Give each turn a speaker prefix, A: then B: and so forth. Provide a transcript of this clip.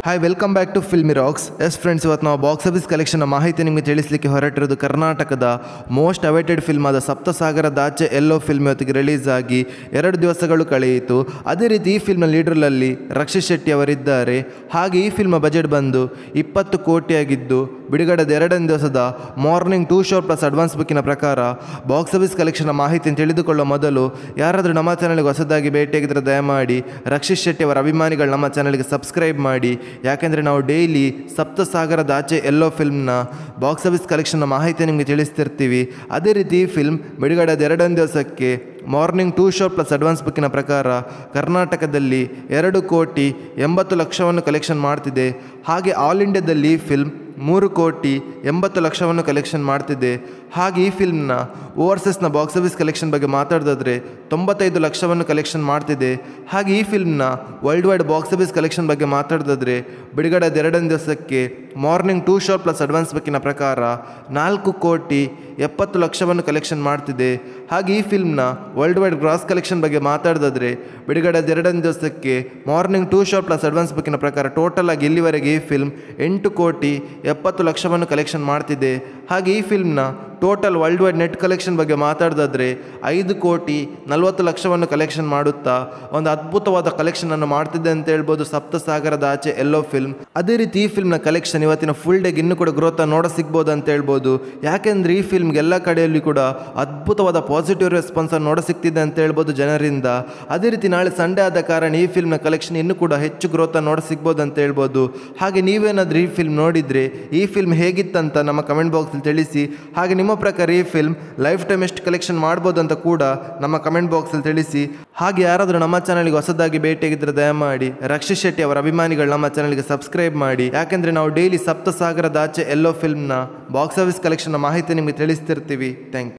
A: hi welcome back to Filmy Rocks yes friends ಇವತ್ತು ನಾವು box office collection ಮಾಹಿತಿ ನಿಮಗೆ ತಿಳಿಸಲಿಕ್ಕೆ ಹೊರಟಿರೋದು ಕರ್ನಾಟಕದ ಮೋಸ್ಟ್ ಅವೈಟೆಡ್ ಫಿಲ್ಮ್ ಆದ ಸಪ್ತಸಾಗರದಾಚೆ ಎಲ್ಲೋ ಫಿಲ್ಮ್ ಇವತ್ತಿಗೆ ರಿಲೀಸ್ ಆಗಿ ಎರಡು ದಿವಸಗಳು ಕಳೆಯಿತು ಅದೇ ರೀತಿ ಈ ಫಿಲ್ಮ್ನ ಲೀಡ್ರಲಲ್ಲಿ ರಕ್ಷಿತ್ ಶೆಟ್ಟಿ ಅವರಿದ್ದಾರೆ ಹಾಗೆ ಈ ಫಿಲ್ಮ್ ಬಜೆಟ್ ಬಂದು ಇಪ್ಪತ್ತು ಕೋಟಿಯಾಗಿದ್ದು ಬಿಡುಗಡೆದ ಎರಡನೇ ದಿವಸದ morning to show plus advance ಬುಕ್ಕಿನ ಪ್ರಕಾರ ಬಾಕ್ಸ್ ಆಫೀಸ್ ಕಲೆಕ್ಷನ್ ಮಾಹಿತಿಯನ್ನು ತಿಳಿದುಕೊಳ್ಳುವ ಮೊದಲು ಯಾರಾದರೂ ನಮ್ಮ ಚಾನಲ್ಗೆ ಹೊಸದಾಗಿ ಭೇಟಿಯಾಗಿದ್ದರೆ ದಯಮಾಡಿ ರಕ್ಷಿತ್ ಶೆಟ್ಟಿ ಅವರ ಅಭಿಮಾನಿಗಳು ನಮ್ಮ ಚಾನಲ್ಗೆ ಸಬ್ಸ್ಕ್ರೈಬ್ ಮಾಡಿ ಯಾಕೆಂದರೆ ನಾವು ಡೈಲಿ ಸಪ್ತಸಾಗರದ ಆಚೆ ಎಲ್ಲೋ ಫಿಲ್ಮ್ನ ಬಾಕ್ಸ್ ಆಫೀಸ್ ಕಲೆಕ್ಷನ್ನ ಮಾಹಿತಿ ನಿಮಗೆ ತಿಳಿಸ್ತಿರ್ತೀವಿ ಅದೇ ರೀತಿ ಈ ಫಿಲ್ಮ್ ಬಿಡುಗಡೆದ ಎರಡನೇ ದಿವಸಕ್ಕೆ morning to show plus advance ಬುಕ್ಕಿನ ಪ್ರಕಾರ ಕರ್ನಾಟಕದಲ್ಲಿ ಎರಡು ಕೋಟಿ ಎಂಬತ್ತು ಲಕ್ಷವನ್ನು ಕಲೆಕ್ಷನ್ ಮಾಡ್ತಿದೆ ಹಾಗೆ ಆಲ್ ಇಂಡಿಯಾದಲ್ಲಿ ಈ ಫಿಲ್ಮ್ ಮೂರು ಕೋಟಿ ಎಂಬತ್ತು ಲಕ್ಷವನ್ನು ಕಲೆಕ್ಷನ್ ಮಾಡ್ತಿದೆ ಹಾಗೆ ಈ ಫಿಲ್ಮ್ನ ಓವರ್ಸೀಸ್ನ ಬಾಕ್ಸ್ ಆಫೀಸ್ ಕಲೆಕ್ಷನ್ ಬಗ್ಗೆ ಮಾತಾಡೋದಾದ್ರೆ ತೊಂಬತ್ತೈದು ಲಕ್ಷವನ್ನು ಕಲೆಕ್ಷನ್ ಮಾಡ್ತಿದೆ ಹಾಗೆ ಈ ಫಿಲ್ಮ್ನ worldwide box office collection ಬಗ್ಗೆ ಮಾತಾಡೋದಾದ್ರೆ ಬಿಡುಗಡೆದ ಎರಡನೇ ದಿವಸಕ್ಕೆ morning to show plus advance ಬುಕ್ಕಿನ ಪ್ರಕಾರ ನಾಲ್ಕು ಕೋಟಿ ಎಪ್ಪತ್ತು ಲಕ್ಷವನ್ನು ಕಲೆಕ್ಷನ್ ಮಾಡ್ತಿದೆ ಹಾಗೆ ಈ ಫಿಲ್ಮ್ನ ವರ್ಲ್ಡ್ ವೈಡ್ ಗ್ರಾಸ್ ಕಲೆಕ್ಷನ್ ಬಗ್ಗೆ ಮಾತಾಡೋದಾದ್ರೆ ಬಿಡುಗಡೆದ ಎರಡನೇ ದಿವಸಕ್ಕೆ morning to show plus advance ಬುಕ್ಕಿನ ಪ್ರಕಾರ ಟೋಟಲ್ ಆಗಿ ಇಲ್ಲಿವರೆಗೆ ಈ ಫಿಲ್ಮ್ ಎಂಟು ಕೋಟಿ ಎಪ್ಪತ್ತು ಲಕ್ಷವನ್ನು ಕಲೆಕ್ಷನ್ ಮಾಡ್ತಿದೆ ಹಾಗೆ ಈ ಫಿಲ್ಮ್ನ total worldwide net collection ಬಗ್ಗೆ ಮಾತಾಡೋದಾದ್ರೆ ಐದು ಕೋಟಿ ನಲವತ್ತು ಲಕ್ಷವನ್ನು ಕಲೆಕ್ಷನ್ ಮಾಡುತ್ತಾ ಒಂದು ಅದ್ಭುತವಾದ ಕಲೆಕ್ಷನನ್ನು ಮಾಡ್ತಿದೆ ಅಂತ ಹೇಳ್ಬೋದು ಸಪ್ತಸಾಗರದ ಆಚೆ ಎಲ್ಲೋ ಫಿಲ್ಮ್ ಅದೇ ರೀತಿ ಈ ಫಿಲ್ಮ್ನ ಕಲೆಕ್ಷನ್ ಇವತ್ತಿನ ಫುಲ್ ಡೇಗೆ ಇನ್ನೂ ಕೂಡ ಗ್ರೋತ್ ನೋಡ ಸಿಗ್ಬೋದು ಅಂತ ಹೇಳ್ಬೋದು ಯಾಕೆಂದ್ರೆ ಈ ಫಿಲ್ಮ್ಗೆ ಎಲ್ಲ ಕಡೆಯಲ್ಲಿ ಕೂಡ ಅದ್ಭುತವಾದ ಪಾಸಿಟಿವ್ ರೆಸ್ಪಾನ್ಸ್ ನೋಡ ಸಿಗ್ತಿದೆ ಅಂತ ಹೇಳ್ಬೋದು ಜನರಿಂದ ಅದೇ ರೀತಿ ನಾಳೆ ಸಂಡೇ ಆದ ಕಾರಣ ಈ ಫಿಲ್ಮ್ನ ಕಲೆಕ್ಷನ್ ಇನ್ನೂ ಕೂಡ ಹೆಚ್ಚು ಗ್ರೋತ್ ನೋಡ ಸಿಗ್ಬೋದು ಅಂತ ಹೇಳ್ಬೋದು ಹಾಗೆ ನೀವೇನಾದ್ರೂ ಈ ಫಿಲ್ಮ್ ನೋಡಿದ್ರೆ ಈ ಫಿಲ್ಮ್ ಹೇಗಿತ್ತಂತ ನಮ್ಮ ಕಮೆಂಟ್ ಬಾಕ್ಸಲ್ಲಿ ತಿಳಿಸಿ ಹಾಗೆ ನಿಮ್ಮ ಪ್ರಕಾರ ಈ ಫಿಲ್ಮ್ ಲೈಫ್ ಟೈಮ್ ಎಷ್ಟು ಕಲೆಕ್ಷನ್ ಮಾಡ್ಬೋದು ಅಂತ ಕೂಡ ನಮ್ಮ ಕಮೆಂಟ್ ಬಾಕ್ಸಲ್ಲಿ ತಿಳಿಸಿ ಹಾಗೆ ಯಾರಾದರೂ ನಮ್ಮ ಚಾನಲ್ಗೆ ಹೊಸದಾಗಿ ಭೇಟಿಯಾಗಿದ್ದರೆ ದಯಮಾಡಿ ರಕ್ಷಿತ್ ಶೆಟ್ಟಿ ಅವರ ಅಭಿಮಾನಿಗಳು ನಮ್ಮ ಚಾನಲ್ಗೆ ಸಬ್ಸ್ಕ್ರೈಬ್ ಮಾಡಿ ಯಾಕೆಂದರೆ ನಾವು ಡೈಲಿ ಸಪ್ತಸಾಗರದ ಆಚೆ ಎಲ್ಲೋ ಫಿಲ್ಮ್ನ ಬಾಕ್ಸ್ ಆಫೀಸ್ ಕಲೆಕ್ಷನ್ನ ಮಾಹಿತಿ ನಿಮಗೆ ತಿಳಿಸ್ತಿರ್ತೀವಿ ಥ್ಯಾಂಕ್